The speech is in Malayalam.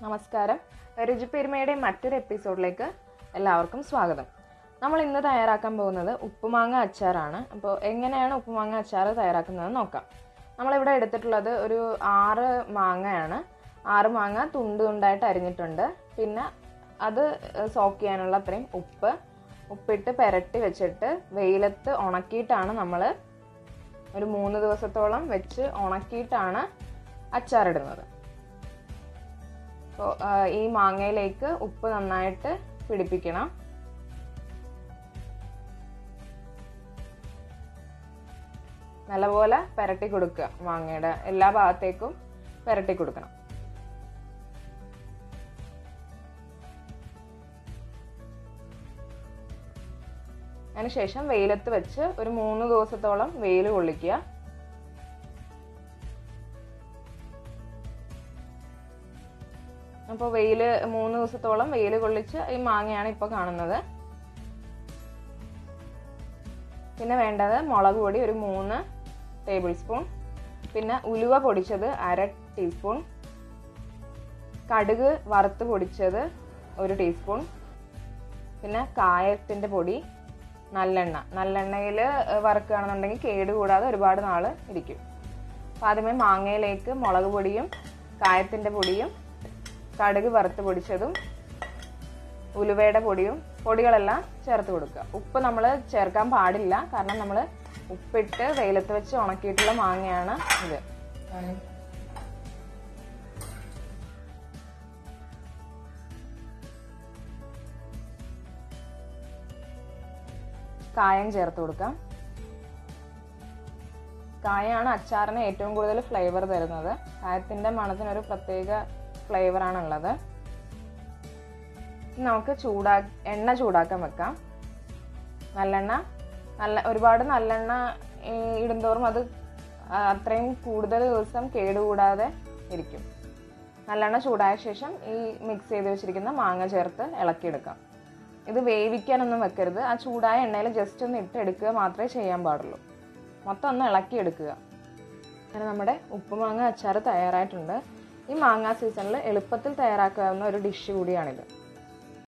നമസ്കാരം രുചിപ്പെരുമയുടെ മറ്റൊരു എപ്പിസോഡിലേക്ക് എല്ലാവർക്കും സ്വാഗതം നമ്മൾ ഇന്ന് തയ്യാറാക്കാൻ പോകുന്നത് ഉപ്പുമാങ്ങ അച്ചാറാണ് അപ്പോൾ എങ്ങനെയാണ് ഉപ്പുമാങ്ങ അച്ചാർ തയ്യാറാക്കുന്നത് നോക്കാം നമ്മളിവിടെ എടുത്തിട്ടുള്ളത് ഒരു ആറ് മാങ്ങയാണ് ആറ് മാങ്ങ തുണ്ട് തുണ്ടായിട്ട് അരിഞ്ഞിട്ടുണ്ട് പിന്നെ അത് സോക്ക് ചെയ്യാനുള്ള അത്രയും ഉപ്പ് ഉപ്പിട്ട് പെരട്ടി വെച്ചിട്ട് വെയിലത്ത് ഉണക്കിയിട്ടാണ് നമ്മൾ ഒരു മൂന്ന് ദിവസത്തോളം വെച്ച് ഉണക്കിയിട്ടാണ് അച്ചാറിടുന്നത് അപ്പോൾ ഈ മാങ്ങയിലേക്ക് ഉപ്പ് നന്നായിട്ട് പിടിപ്പിക്കണം നല്ലപോലെ പെരട്ടി കൊടുക്കുക മാങ്ങയുടെ എല്ലാ ഭാഗത്തേക്കും പെരട്ടി കൊടുക്കണം അതിനുശേഷം വെയിലത്ത് വെച്ച് ഒരു മൂന്ന് ദിവസത്തോളം വെയിൽ കൊള്ളിക്കുക അപ്പോൾ വെയിൽ മൂന്ന് ദിവസത്തോളം വെയിൽ കൊള്ളിച്ച് ഈ മാങ്ങയാണ് ഇപ്പോൾ കാണുന്നത് പിന്നെ വേണ്ടത് മുളക് പൊടി ഒരു മൂന്ന് ടേബിൾ സ്പൂൺ പിന്നെ ഉലുവ പൊടിച്ചത് അര ടീസ്പൂൺ കടുക് വറുത്ത് പൊടിച്ചത് ഒരു ടീസ്പൂൺ പിന്നെ കായത്തിൻ്റെ പൊടി നല്ലെണ്ണ നല്ലെണ്ണയിൽ വറുക്കുകയാണെന്നുണ്ടെങ്കിൽ കേട് കൂടാതെ ഒരുപാട് നാൾ ഇരിക്കും അപ്പോൾ ആദ്യമേ മാങ്ങയിലേക്ക് മുളക് പൊടിയും കായത്തിൻ്റെ പൊടിയും കടുക് വറുത്ത് പൊടിച്ചതും ഉലുവയുടെ പൊടിയും പൊടികളെല്ലാം ചേർത്ത് കൊടുക്കുക ഉപ്പ് നമ്മൾ ചേർക്കാൻ പാടില്ല കാരണം നമ്മൾ ഉപ്പിട്ട് വെയിലത്ത് വെച്ച് ഉണക്കിയിട്ടുള്ള മാങ്ങയാണ് ഇത് കായം ചേർത്ത് കൊടുക്കാം കായാണ് അച്ചാറിന് ഏറ്റവും കൂടുതൽ ഫ്ലേവർ തരുന്നത് കായത്തിൻ്റെ മണത്തിനൊരു പ്രത്യേക ഫ്ലേവറാണ് ഉള്ളത് നമുക്ക് ചൂടാ എണ്ണ ചൂടാക്കാൻ വെക്കാം നല്ലെണ്ണ നല്ല ഒരുപാട് നല്ലെണ്ണ ഇടുന്തോറും അത് അത്രയും കൂടുതൽ ദിവസം കേടുകൂടാതെ ഇരിക്കും നല്ലെണ്ണ ചൂടായ ശേഷം ഈ മിക്സ് ചെയ്ത് വെച്ചിരിക്കുന്ന മാങ്ങ ചേർത്ത് ഇളക്കിയെടുക്കാം ഇത് വേവിക്കാനൊന്നും വെക്കരുത് ആ ചൂടായ എണ്ണയിൽ ജസ്റ്റ് ഒന്ന് ഇട്ടെടുക്കുക മാത്രമേ ചെയ്യാൻ പാടുള്ളൂ മൊത്തം ഒന്ന് ഇളക്കിയെടുക്കുക അങ്ങനെ നമ്മുടെ ഉപ്പുമാങ്ങ അച്ചാർ തയ്യാറായിട്ടുണ്ട് ഈ മാങ്ങ സീസണിൽ എളുപ്പത്തിൽ തയ്യാറാക്കാവുന്ന ഒരു ഡിഷ് കൂടിയാണിത്